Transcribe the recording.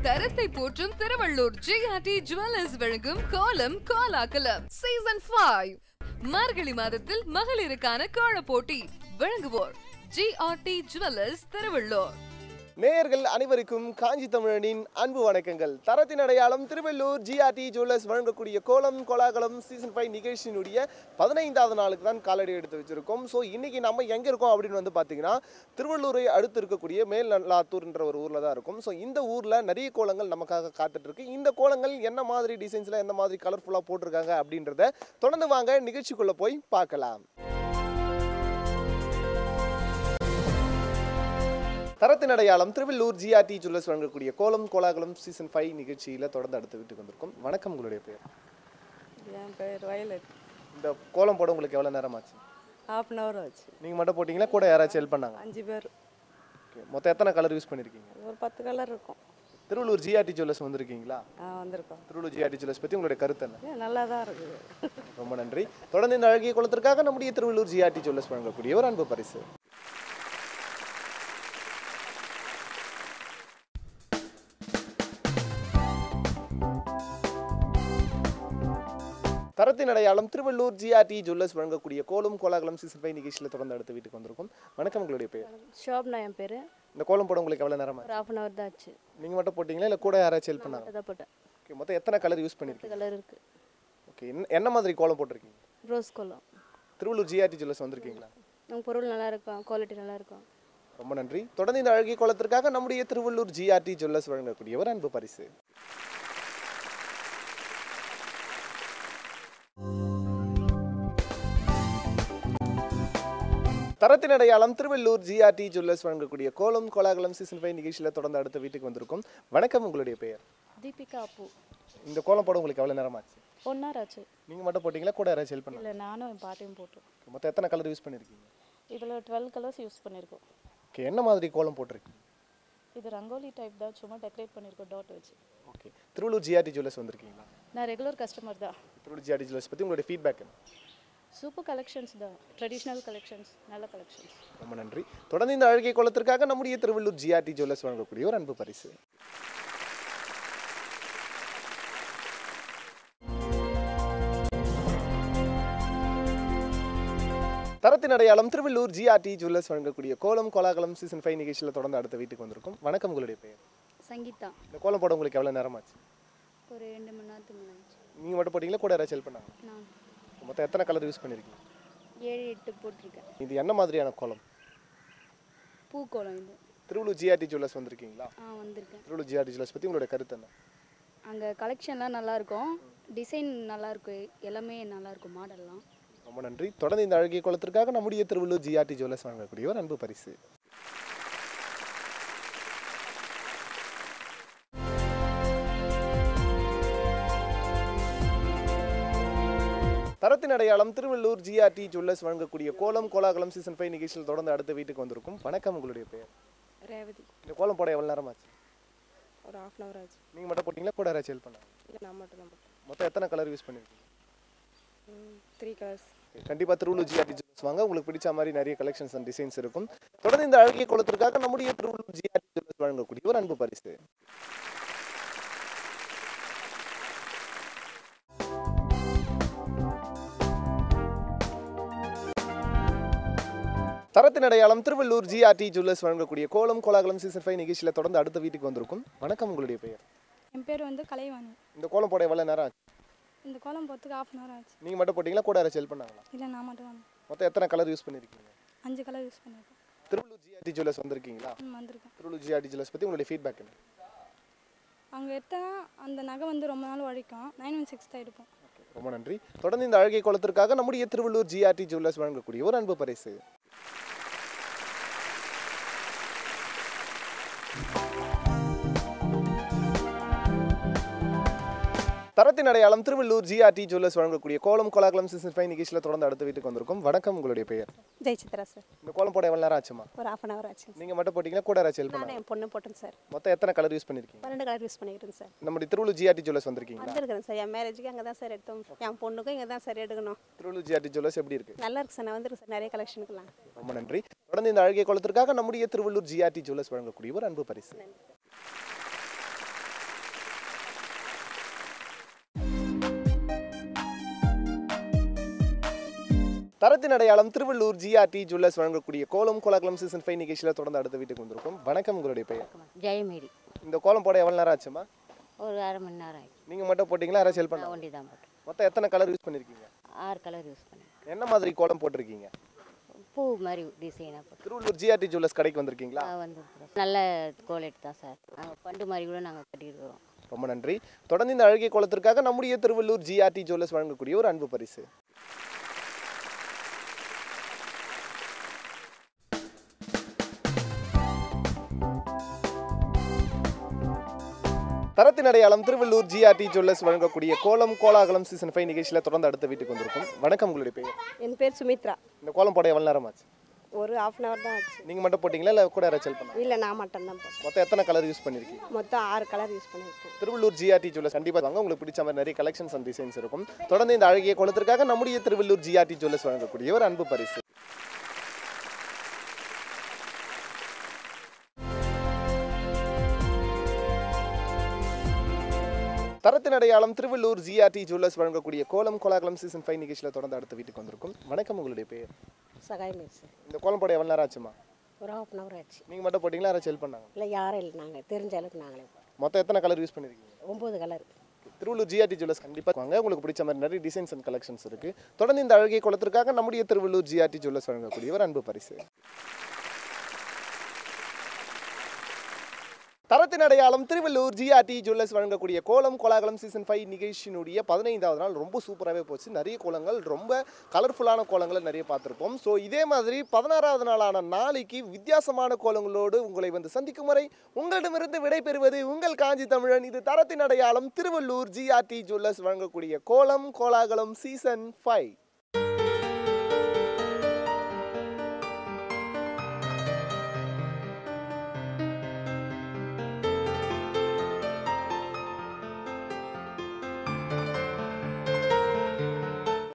தரத்தை போற்றும் Tiruvallur GRT jewellers வழங்கும் கோலம் கோலாகலம் சீசன் 5 மார்கழி மாதத்தில் மகளிருக்கான கோல போட்டி வழங்குவோர் ஜிஆர்டி ஜுவல்லர்ஸ் திருவள்ளூர் நேயர்கள் அனைவருக்கும் காஞ்சி தமிழனின் அன்பு வணக்கங்கள் தரத்தின் அடையாளம் திருவள்ளூர் ஜிஆர்டி ஜுவல்லர்ஸ் வழங்கக்கூடிய கோலம் கோலாகலம் சீசன் ஃபைவ் நிகழ்ச்சியினுடைய பதினைந்தாவது நாளுக்கு தான் காலடி எடுத்து வச்சிருக்கோம் ஸோ இன்னைக்கு நம்ம எங்கே இருக்கோம் அப்படின்னு வந்து பார்த்தீங்கன்னா திருவள்ளூரை அடுத்து இருக்கக்கூடிய மேல் நல்லாத்தூர்ன்ற ஒரு ஊரில் தான் இருக்கும் ஸோ இந்த ஊரில் நிறைய கோலங்கள் நமக்காக காத்துட்டு இருக்கு இந்த கோலங்கள் என்ன மாதிரி டிசைன்ஸில் எந்த மாதிரி கலர்ஃபுல்லாக போட்டிருக்காங்க அப்படின்றத தொடர்ந்து வாங்க நிகழ்ச்சிக்குள்ளே போய் பார்க்கலாம் தரத்தின் அடையாளம் திருவள்ளூர் ஜிஆர்டி ஜுவல்லர்ஸ் வழங்கக்கூடிய கோலம் கோலாகலம் சீசன் ஃபைவ் நிகழ்ச்சியில் தொடர்ந்து அடுத்த வீட்டுக்கு வந்திருக்கும் வணக்கம் உங்களுடைய பேர் என் பேர் வயலட் இந்த கோலம் போட உங்களுக்கு எவ்வளோ நேரம் ஆச்சு ஹாஃப் அன் ஹவர் ஆச்சு நீங்கள் மட்டும் போட்டிங்களா கூட யாராச்சும் ஹெல்ப் பண்ணாங்க அஞ்சு பேர் ஓகே மொத்தம் எத்தனை கலர் யூஸ் பண்ணியிருக்கீங்க ஒரு பத்து கலர் இருக்கும் திருவள்ளூர் ஜிஆர்டி ஜுவல்லர்ஸ் வந்திருக்கீங்களா ஆ வந்திருக்கோம் திருவள்ளூர் ஜிஆர்டி ஜுவல்லர்ஸ் பற்றி உங்களுடைய கருத்து என்ன ஏ, நல்லா தான் இருக்குது ரொம்ப நன்றி தொடர்ந்து இந்த அழகிய குளத்திற்காக நம்முடைய திருவள்ளூர் ஜிஆர்டி ஜுவல்லர்ஸ் வழங்கக்கூடிய ஒரு அன்பு பரிசு தரத்தின் அடையாளம் திருவள்ளூர் ஜிஆர்டி ஜுவல்லர்ஸ் வழங்கக்கூடிய கோலம் கோலாகலம் சீசன் ஃபைவ் நிகழ்ச்சியில் தொடர்ந்து அடுத்த வீட்டுக்கு வந்திருக்கும் வணக்கம் உங்களுடைய பேர் ஷோப்னா என் பேர் இந்த கோலம் போட உங்களுக்கு எவ்வளோ நேரம் ஒரு ஹாஃப் அன் ஹவர் தான் ஆச்சு நீங்கள் மட்டும் போட்டிங்களா இல்லை கூட யாராச்சும் ஹெல்ப் பண்ணாங்க தான் போட்டேன் ஓகே மொத்தம் எத்தனை கலர் யூஸ் பத்து பண்ணியிருக்கீங்க கலர் இருக்குது ஓகே என்ன என்ன மாதிரி கோலம் போட்டிருக்கீங்க ரோஸ் கோலம் திருவள்ளூர் ஜிஆர்டி ஜுவல்லர்ஸ் வந்திருக்கீங்களா நம்ம பொருள் நல்லா இருக்கும் குவாலிட்டி நல்லா இருக்கும் ரொம்ப நன்றி தொடர்ந்து இந்த அழகிய கோலத்திற்காக நம்முடைய திருவள்ளூர் ஜிஆர்டி ஜுவல்லர்ஸ் வழங்கக்கூடிய ஒரு அன்பு பரிசு தரத்தின் அடையாளம் திருவள்ளூர் ஜிஆர்டி ஜுவல்லர்ஸ் வழங்கக்கூடிய கோலம் கோலாகலம் சீசன் ஃபைவ் நிகழ்ச்சியில் தொடர்ந்து அடுத்த வீட்டுக்கு வந்திருக்கும் வணக்கம் உங்களுடைய பெயர் தீபிகா அப்பு இந்த கோலம் போட உங்களுக்கு எவ்வளோ நேரம் ஆச்சு ஒன் ஹவர் ஆச்சு நீங்கள் மட்டும் போட்டிங்களா கூட யாராச்சும் ஹெல்ப் பண்ணாங்க இல்லை நானும் என் பாட்டையும் போட்டோம் மொத்தம் எத்தனை கலர் யூஸ் பண்ணியிருக்கீங்க இதில் டுவெல் கலர்ஸ் யூஸ் பண்ணியிருக்கோம் ஓகே என்ன மாதிரி கோலம் போட்டிருக்கீங்க இது ரங்கோலி டைப் தான் சும்மா டெக்கரேட் பண்ணியிருக்கோம் டாட் வச்சு ஓகே திருவள்ளூர் ஜிஆர்டி ஜுவல்லர்ஸ் வந்திருக்கீங்களா நான் ரெகுலர் கஸ்டமர் தான் திருவள்ளூர் ஜிஆர்டி ஜுவல்லர்ஸ் பற்றி உங்களுடைய ஃபீட்பேக் என்ன சூப்பர் கலெக்ஷன்ஸ் தான் ட்ரெடிஷ்னல் கலெக்ஷன்ஸ் நல்ல கலெக்ஷன்ஸ் ரொம்ப நன்றி தொடர்ந்து இந்த அழகிய கோலத்திற்காக நம்முடைய திருவள்ளூர் ஜிஆர்டி ஜுவல்லர்ஸ் வழங்கக்கூடிய ஒரு அன்பு பரிசு தரத்தின் அடையாளம் திருவள்ளூர் ஜிஆர்டி ஜுவல்லர்ஸ் வழங்கக்கூடிய கோலம் கோலாகலம் சீசன் ஃபைவ் நிகழ்ச்சியில் தொடர்ந்து அடுத்த வீட்டுக்கு வந்திருக்கும் வணக்கம் உங்களுடைய பெயர் சங்கீதா இந்த கோலம் போட உங்களுக்கு எவ்வளோ நேரம் ஆச்சு ஒரு ரெண்டு மணி நேரத்துக்கு மேலே ஆச்சு நீங்கள் மட்டும் போட்டிங்களா கூட யாராச்சும் ஹெல்ப் பண்ணாங்க நான் மொத்தம் எத்தனை கலர் யூஸ் பண்ணியிருக்கீங்க ஏழு எட்டு போட்டிருக்கேன் இது என்ன மாதிரியான கோலம் பூ கோலம் இது திருவள்ளூர் ஜிஆர்டி ஜுவல்லர்ஸ் வந்திருக்கீங்களா ஆ வந்திருக்கேன் திருவள்ளூர் ஜிஆர்டி ஜுவல்லர்ஸ் பற்றி உங்களுடைய கருத்து என்ன அங்கே கலெக்ஷன்லாம் நல்லா இருக்கும் டிசைன் நல்லா இருக்கும் எல்லாமே நல்லா இருக்கும் மாடல்லாம் ரொம்ப நன்றி தொடர்ந்து இந்த அழகிய குளத்திற்காக நம்முடைய திருவள்ளூர் ஜிஆர்டி ஜுவல்லர்ஸ் வழங்கக்கூடிய ஒரு அன்பு பரிசு தரத்தின் அடையாளம் திருவள்ளூர் ஜிஆர்டி ஜுவல்லர்ஸ் வழங்கக்கூடிய கோலம் கோலாகலம் சீசன் ஃபைவ் நிகழ்ச்சியில் தொடர்ந்து அடுத்த வீட்டுக்கு வந்திருக்கும் வணக்கம் உங்களுடைய பெயர் ரேவதி இந்த கோலம் போட எவ்வளோ நேரம் ஆச்சு ஒரு ஹாஃப் அன் ஹவர் ஆச்சு நீங்கள் மட்டும் போட்டிங்களா கூட யாராச்சும் ஹெல்ப் பண்ணாங்க இல்லை நான் மட்டும் தான் போட்டேன் மொத்தம் எத்தனை கலர் யூஸ் பண்ணியிருக்கீங்க த்ரீ கலர்ஸ் கண்டிப்பாக திருவள்ளூர் ஜிஆர்டி ஜுவல்ஸ் வாங்க உங்களுக்கு பிடிச்ச மாதிரி நிறைய கலெக்ஷன்ஸ் அண்ட் டிசைன்ஸ் இருக்கும் தொடர்ந்து இந்த அழகிய குளத்திற்காக நம்முடைய திருவள்ளூர் ஜிஆர்டி ஜுவல்ஸ் வழங்கக்கூடிய ஒரு அன்பு பரிசு தரத்தின் அடையாளம் திருவள்ளூர் ஜிஆர்டி ஜுவல்லர்ஸ் வழங்கக்கூடிய கோலம் கோலாகலம் சீசன் ஃபைவ் நிகழ்ச்சியில் தொடர்ந்து அடுத்த வீட்டுக்கு வந்திருக்கும் வணக்கம் உங்களுடைய பெயர் என் பேர் வந்து கலைவாணி இந்த கோலம் போட எவ்வளோ நேரம் ஆச்சு இந்த கோலம் போகிறதுக்கு ஹாஃப் அன் ஹவர் ஆச்சு நீங்கள் மட்டும் போட்டிங்களா கூட யாராச்சும் ஹெல்ப் பண்ணாங்களா இல்லை நான் மட்டும் தான் மொத்தம் எத்தனை கலர் யூஸ் பண்ணியிருக்கீங்க அஞ்சு கலர் யூஸ் பண்ணியிருக்கேன் திருவள்ளூர் ஜிஆர்டி ஜுவல்லர்ஸ் வந்திருக்கீங்களா ம், வந்திருக்கேன் திருவள்ளூர் ஜிஆர்டி ஜுவல்லர்ஸ் பற்றி உங்களுடைய ஃபீட்பேக் என்ன அங்கே எடுத்தேன்னா அந்த நகை வந்து ரொம்ப நாள் உழைக்கும் நைன் ஒன் சிக்ஸ் தான் எடுப்போம் ரொம்ப நன்றி தொடர்ந்து இந்த அழகிய குளத்திற்காக நம்முடைய திருவள்ளூர் ஜிஆர்டி ஜுவல்லர்ஸ் வழங்கக்கூடிய ஒரு அன்பு பரிசு தரத்தின் அடையாளம் திருவள்ளூர் ஜிஆர்டி ஜுவல்லர்ஸ் வழங்கக்கூடிய கோலம் கோலாகலம் சீசன் ஃபைவ் நிகழ்ச்சியில் தொடர்ந்து அடுத்த வீட்டுக்கு வந்திருக்கும் வணக்கம் உங்களுடைய பெயர் ஜெய் சித்ரா சார் இந்த கோலம் போட எவ்வளோ நேரம் ஆச்சுமா ஒரு ஹாஃப் அன் ஹவர் ஆச்சு நீங்கள் மட்டும் போட்டிங்களா கூட யாராச்சும் ஹெல்ப் நானும் பண்ணாங்க என் பொண்ணு போட்டேன் சார் மொத்தம் எத்தனை கலர் யூஸ் பண்ணியிருக்கீங்க பன்னெண்டு கலர் யூஸ் பண்ணிக்கிறேன் சார் நம்முடைய திருவள்ளூர் ஜிஆர்டி ஜுவல்லர்ஸ் வந்திருக்கீங்களா வந்திருக்கிறேன் சார் என் மேரேஜுக்கு அங்கே தான் சார் எடுத்தோம் என் பொண்ணுக்கும் இங்கே தான் சார் எடுக்கணும் திருவள்ளூர் ஜிஆர்டி ஜுவல்லர்ஸ் எப்படி இருக்கு நல்லா இருக்கு சார் நான் வந்திருக்கேன் சார் நிறைய கலெக்ஷனுக்குலாம் ரொம்ப நன்றி தொடர்ந்து இந்த அழகிய குளத்திற்காக நம்முடைய திருவள்ளூர் ஜிஆர்டி ஜுவல்லர்ஸ் வழங்கக்கூடிய ஒரு அன்பு பரிசு தரத்தின் அடையாளம் திருவள்ளூர் ஜிஆர்டி ஜுவல்லர்ஸ் வழங்கக்கூடிய கோலம் கோலாகலம் சீசன் ஃபைவ் நிகழ்ச்சியில் தொடர்ந்து அடுத்த வீட்டுக்கு வந்திருக்கும் வணக்கம் உங்களுடைய பெயர் ஜெயமேரி இந்த கோலம் போட எவ்வளோ நேரம் ஆச்சுமா ஒரு அரை மணி நேரம் ஆயிடுச்சு நீங்கள் மட்டும் போட்டிங்களா யாராவது செல் பண்ண ஒண்டி தான் போட்டேன் மொத்தம் எத்தனை கலர் யூஸ் பண்ணியிருக்கீங்க ஆறு கலர் யூஸ் பண்ணேன் என்ன மாதிரி கோலம் போட்டிருக்கீங்க பூ மாதிரி டிசைனாக போட்டு திருவள்ளூர் ஜிஆர்டி ஜுவல்லர்ஸ் கடைக்கு வந்திருக்கீங்களா வந்து நல்ல குவாலிட்டி தான் சார் நாங்கள் பண்டு மாதிரி கூட நாங்கள் கட்டியிருக்கிறோம் ரொம்ப நன்றி தொடர்ந்து இந்த அழகிய கோலத்திற்காக நம்முடைய திருவள்ளூர் ஜிஆர்டி ஜுவல்லர்ஸ் வழங்கக்கூடிய ஒரு அன்பு பரிசு தரத்தின் அடையாளம் திருவள்ளூர் ஜிஆர்டி ஜுவல்லர்ஸ் வழங்கக்கூடிய கோலம் கோலாகலம் சீசன் ஃபைவ் நிகழ்ச்சியில் தொடர்ந்து அடுத்த வீட்டுக்கு வந்திருக்கும் வணக்கம் உங்களுடைய பெயர் என் பேர் சுமித்ரா இந்த கோலம் போட எவ்வளோ நேரம் ஆச்சு ஒரு ஆஃப் அன் ஹவர் தான் ஆச்சு நீங்கள் மட்டும் போட்டிங்களா இல்லை கூட யாராவது செல் பண்ணா இல்லை நான் மட்டும் தான் போட்டேன் மொத்தம் எத்தனை கலர் யூஸ் பண்ணியிருக்கீங்க மொத்தம் ஆறு கலர் யூஸ் பண்ணியிருக்கேன் திருவள்ளூர் ஜிஆர்டி ஜுவல்லர்ஸ் கண்டிப்பாக வாங்க உங்களுக்கு பிடிச்ச மாதிரி நிறைய கலெக்ஷன்ஸ் அண்ட் டிசைன்ஸ் இருக்கும் தொடர்ந்து இந்த அழகிய கோலத்திற்காக நம்முடைய திருவள்ளூர் ஜிஆர்டி ஜுவல்லர்ஸ் வழங்கக்கூடிய ஒரு அன்பு பரிசு தரத்தின் அடையாளம் திருவள்ளூர் ஜிஆர்டி ஜுவல்லர்ஸ் வழங்கக்கூடிய கோலம் கோலாகலம் சீசன் ஃபைவ் நிகழ்ச்சியில் தொடர்ந்து அடுத்த வீட்டுக்கு வந்திருக்கும் வணக்கம் உங்களுடைய பெயர் சகாய் மிஸ் இந்த கோலம் போட எவ்வளோ நேரம் ஆச்சுமா ஒரு ஹாஃப் அன் ஹவர் ஆச்சு நீங்கள் மட்டும் போட்டிங்களா யாராவது செல் பண்ணாங்க இல்லை யாரும் இல்லை நாங்கள் தெரிஞ்ச அளவுக்கு நாங்களே போட்டோம் மொத்தம் எத்தனை கலர் யூஸ் பண்ணியிருக்கீங்க ஒம்பது கலர் திருவள்ளூர் ஜிஆர்டி ஜுவல்லர்ஸ் கண்டிப்பாக வாங்க உங்களுக்கு பிடிச்ச மாதிரி நிறைய டிசைன்ஸ் அண்ட் கலெக்ஷன்ஸ் இருக்கு தொடர்ந்து இந்த அழகிய குளத்திற்காக நம்முடைய திருவள்ளூர் ஜிஆர்டி ஜுவல்லர்ஸ் வழங்கக்கூடிய ஒரு அன்பு பரிசு தரத்தின் அடையாளம் திருவள்ளூர் ஜிஆர்டி ஜுவல்லர்ஸ் வழங்கக்கூடிய கோலம் கோலாகலம் சீசன் ஃபைவ் நிகழ்ச்சியினுடைய பதினைந்தாவது நாள் ரொம்ப சூப்பராகவே போச்சு நிறைய கோலங்கள் ரொம்ப கலர்ஃபுல்லான கோலங்களை நிறைய பார்த்துருப்போம் ஸோ இதே மாதிரி பதினாறாவது நாளான நாளைக்கு வித்தியாசமான கோலங்களோடு உங்களை வந்து சந்திக்கும் வரை உங்களிடமிருந்து விடைபெறுவது உங்கள் காஞ்சி தமிழன் இது தரத்தின் அடையாளம் திருவள்ளூர் ஜிஆர்டி ஜுவல்லர்ஸ் வழங்கக்கூடிய கோலம் கோலாகலம் சீசன் ஃபைவ்